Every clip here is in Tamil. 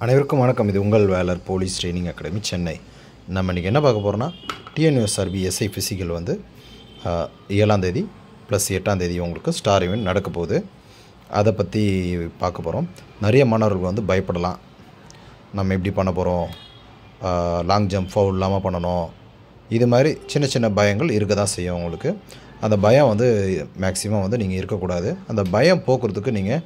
அனைவருக்கும் வணக்கம் இது உங்கள் Velar police training academy Chennai நம்ம இன்றைக்கி என்ன பார்க்க போகிறோன்னா டிஎன்யூஎஸ்ஆர்பி எஸ்ஐ ஃபிசிக்கல் வந்து ஆஹ், ஏழாம் தேதி ப்ளஸ் எட்டாம் தேதி உங்களுக்கு ஸ்டார் ஈவெண்ட் நடக்க போகுது அதை பற்றி பார்க்க போகிறோம் நிறைய மாணவர்கள் வந்து பயப்படலாம் நம்ம எப்படி பண்ண போகிறோம் லாங் ஜம்ப் ஃபவுல் இல்லாமல் பண்ணணும் இது மாதிரி சின்ன சின்ன பயங்கள் இருக்க தான் செய்யும் உங்களுக்கு அந்த பயம் வந்து மேக்ஸிமம் வந்து நீங்கள் இருக்கக்கூடாது அந்த பயம் போக்குறதுக்கு நீங்கள்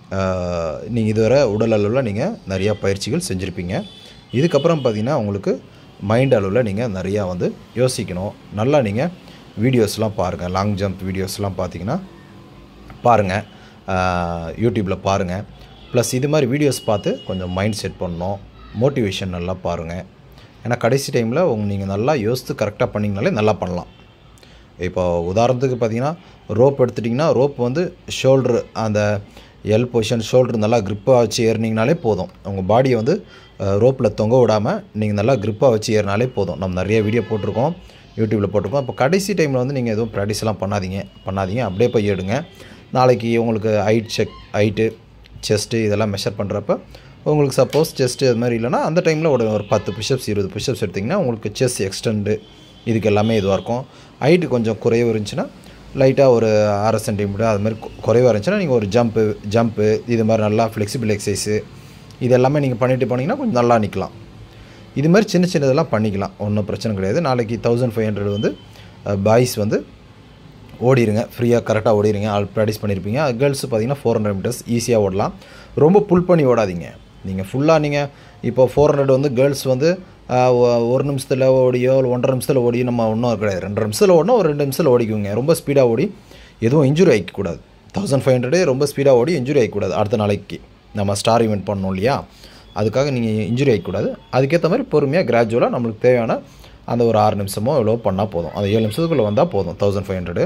நீங்கள் இதுவரை உடல் அளவில் நீங்கள் நிறையா பயிற்சிகள் செஞ்சுருப்பீங்க இதுக்கப்புறம் பார்த்தீங்கன்னா உங்களுக்கு மைண்ட் அளவில் நீங்கள் நிறையா வந்து யோசிக்கணும் நல்லா நீங்கள் வீடியோஸ்லாம் பாருங்கள் லாங் ஜம்ப் வீடியோஸ்லாம் பார்த்தீங்கன்னா பாருங்கள் யூடியூப்பில் பாருங்கள் ப்ளஸ் இது மாதிரி வீடியோஸ் பார்த்து கொஞ்சம் மைண்ட் செட் பண்ணணும் மோட்டிவேஷன் நல்லா பாருங்கள் ஏன்னா கடைசி டைமில் உங்க நீங்கள் நல்லா யோசித்து கரெக்டாக பண்ணிங்கனாலே நல்லா பண்ணலாம் இப்போ உதாரணத்துக்கு பார்த்தீங்கன்னா ரோப் எடுத்துட்டிங்கன்னா ரோப் வந்து ஷோல்ட்ரு அந்த எல் பொசிஷன் ஷோல்டர் நல்லா க்ரிப்பாக வச்சு ஏறினீங்கனாலே போதும் உங்கள் பாடியை வந்து ரோப்பில் தொங்க விடாமல் நீங்கள் நல்லா க்ரிப்பாக வச்சு ஏறினாலே போதும் நம்ம நிறைய வீடியோ போட்டிருக்கோம் யூடியூப்பில் போட்டிருக்கோம் இப்போ கடைசி டைமில் வந்து நீங்கள் எதுவும் ப்ராக்டிஸ்லாம் பண்ணாதீங்க பண்ணாதீங்க அப்படியே போய் எடுங்க நாளைக்கு உங்களுக்கு ஹைட் செக் ஹைட்டு செஸ்ட்டு இதெல்லாம் மெஷர் பண்ணுறப்ப உங்களுக்கு சப்போஸ் செஸ்ட்டு அது மாதிரி இல்லைன்னா அந்த டைமில் ஒரு ஒரு பத்து புஷ்அப்ஸ் இருபது புஷ்அப்ஸ் எடுத்திங்கன்னா உங்களுக்கு செஸ் எக்ஸ்டெண்டு இதுக்கு எல்லாமே இதுவாக இருக்கும் ஹைட்டு கொஞ்சம் குறைவு இருந்துச்சுன்னா லைட்டாக ஒரு அரை சென்டிமீட்டர் அது மாதிரி கு- குறைவாக இருந்துச்சுன்னா நீங்கள் ஒரு ஜம்ப்பு ஜம்ப்பு இது மாதிரி நல்லா ஃப்ளெக்சிபிள் எக்ஸசைஸு இது எல்லாமே நீங்கள் பண்ணிட்டு போனீங்கன்னா கொஞ்சம் நல்லா நிற்கலாம் இது மாதிரி சின்ன சின்னதெல்லாம் பண்ணிக்கலாம் ஒன்றும் பிரச்சனை கிடையாது நாளைக்கு தௌசண்ட் ஃபைவ் ஹண்ட்ரட் வந்து பாய்ஸ் வந்து ஓடிடுங்க ஃப்ரீயாக கரெக்டாக ஓடிடுங்க ஆல் ப்ராக்டிஸ் பண்ணியிருப்பீங்க கேர்ள்ஸ் பார்த்தீங்கன்னா ஃபோர் ஹண்ட்ரட் மீட்டர்ஸ் ஈஸியாக ஓடலாம் ரொம்ப புல் பண்ணி ஓடாதீங்க நீங்கள் ஃபுல்லாக நீங்கள் இப்போ ஃபோர் ஹண்ட்ரட் வந்து கேர்ள்ஸ் வந்து ஆஹ், ஒ- ஒரு நிமிஷத்தில் ஓடியோ இல்லை ஒன்றரை நிமிஷத்தில் ஓடியோ நம்ம ஒன்றும் கிடையாது ரெண்டரை நிமிஷத்தில் ஓடினா ஒரு ரெண்டு நிமிஷத்தில் ஓடிக்குங்க ரொம்ப ஸ்பீடாக ஓடி எதுவும் இன்ஜுரி ஆகிக்கக்கூடாது தௌசண்ட் ஃபைவ் ஹண்ட்ரடே ரொம்ப ஸ்பீடாக ஓடி இன்ஜுரி ஆகிக்கூடாது அடுத்த நாளைக்கு நம்ம ஸ்டார் ஈவெண்ட் பண்ணோம் இல்லையா அதுக்காக நீங்கள் இன்ஜுரி ஆகிக்கூடாது அதுக்கேற்ற மாதிரி பொறுமையாக கிராஜுவலாக நம்மளுக்கு தேவையான அந்த ஒரு ஆறு நிமிஷமோ எவ்வளோ பண்ணால் போதும் அது ஏழு நிமிஷத்துக்குள்ளே வந்தால் போதும் thousand five hundred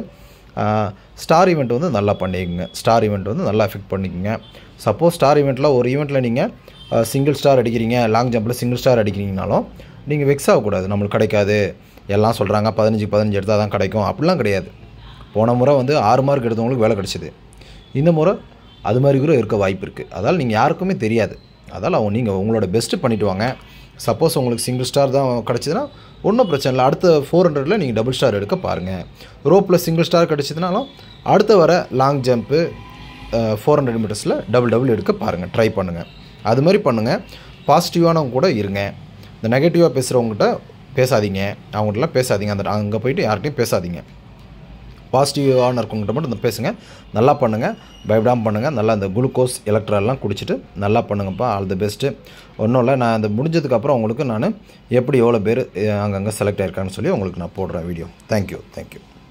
star event வந்து நல்லா பண்ணிக்கோங்க ஸ்டார் ஈவெண்ட் வந்து நல்லா எஃபெக்ட் பண்ணிக்கோங்க சப்போஸ் ஸ்டார் ஈவெண்ட்டில் ஒரு ஈவெண்ட்டில் நீங்கள் சிங்கிள் ஸ்டார் அடிக்கிறீங்க லாங் ஜம்பில் சிங்கிள் ஸ்டார் அடிக்கிறீங்கனாலும் நீங்கள் வெக்ஸ் ஆகக்கூடாது நம்மளுக்கு கிடைக்காது எல்லாம் சொல்கிறாங்க பதினஞ்சு பதினஞ்சு எடுத்தால் தான் கிடைக்கும் அப்படிலாம் கிடையாது போன முறை வந்து ஆறு மார்க் எடுத்தவங்களுக்கு வேலை கிடச்சிது இந்த முறை அது மாதிரி கூட இருக்க வாய்ப்பு இருக்குது அதால் நீங்கள் யாருக்குமே தெரியாது அதால் அவங்க நீங்கள் உங்களோட பெஸ்ட்டு பண்ணிட்டு வாங்க சப்போஸ் உங்களுக்கு சிங்கிள் ஸ்டார் தான் கிடச்சிதுன்னா ஒன்றும் பிரச்சனை இல்லை அடுத்த ஃபோர் ஹண்ட்ரடில் நீங்கள் டபுள் ஸ்டார் எடுக்க பாருங்கள் ரோப்பில் சிங்கிள் ஸ்டார் கிடச்சிதுனாலும் அடுத்த வர லாங் ஜம்ப்பு ஃபோர் ஹண்ட்ரட் மீட்டர்ஸில் டபுள் டபுள் எடுக்க பாருங்கள் ட்ரை பண்ணுங்கள் அது மாதிரி பண்ணுங்கள் பாசிட்டிவானவங்க கூட இருங்க இந்த நெகட்டிவாக பேசுகிறவங்ககிட்ட பேசாதீங்க அவங்ககிட்டலாம் பேசாதீங்க அந்த அங்கே போயிட்டு யார்கிட்டையும் பேசாதீங்க பாசிட்டிவான இருக்கவங்ககிட்ட மட்டும் இந்த பேசுங்க நல்லா பண்ணுங்கள் பயப்படாமல் பண்ணுங்கள் நல்லா இந்த குளுக்கோஸ் எலக்ட்ரால்லாம் குடிச்சிட்டு நல்லா பண்ணுங்கப்பா ஆல் தி பெஸ்ட்டு ஒன்றும் இல்லை நான் அந்த முடிஞ்சதுக்கப்புறம் உங்களுக்கு நான் எப்படி எவ்வளோ பேர் அங்கங்கே செலக்ட் ஆயிருக்கான்னு சொல்லி உங்களுக்கு நான் போடுறேன் வீடியோ தேங்க்யூ தேங்க்யூ